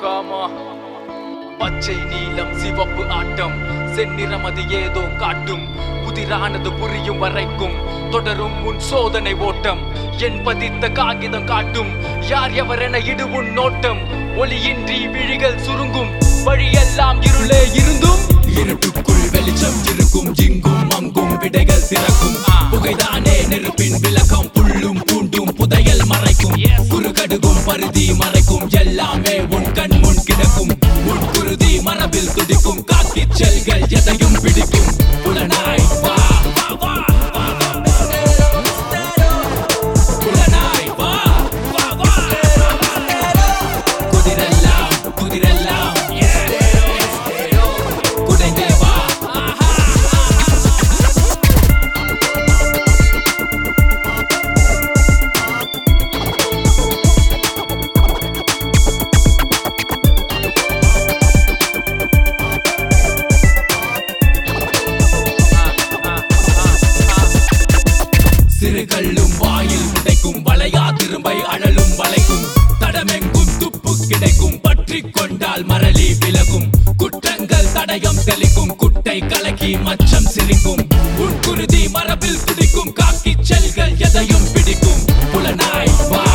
Gamma பச்சை நீலம் சிவப்பு ஆட்டம் செந்நிறம் அது ஏதோ காட்டும் புதிரானது புரியும் வரைக்கும் தொடரும் உன் சோதனை ஓட்டம் என் பதித்த காகிதம் காட்டும் யார் எவரென இடு உன் நோட்டம் ஒளியின்றி விழிகள் சுருங்கும் வழியெல்லாம் இருளே இருந்தும் இருட்டுக்குள் வெளிச்சம் இருக்கும் இங்கும் அங்கும் விடைகள் திறக்கும் புகைதானே நெருப்பின் விளக்கம் புல்லும் பூண்டும் புதையல் மறைக்கும் குறுகடுகும் பருதி மறைக்கும் எல்லாமே உன் கண் முன் கிடக்கும் உன் குருதி மரபில் துடிக்கும் காக்கி செல்கள் எதையும் பிடிக்கும் புலனாய் வா வா, வா, வா, வா. புலனாய் வா வா, வா. குதிரெல்லாம் குதிரெல்லாம் குடைந்தே வா சிறுகல்லும் வாயில் உடைக்கும் வளையா திரும்பை அழலும் வளைக்கும் தடமெங்கும் துப்பு கிடைக்கும் பற்றி கொண்டால் மரளி விலகும் குற்றங்கள் தடயம் தெளிக்கும் குட்டை கலக்கி மச்சம் சிரிக்கும் உன் குருதி மரபில் துடிக்கும் காக்கி செல்கள் எதையும் பிடிக்கும் புலனாய் வா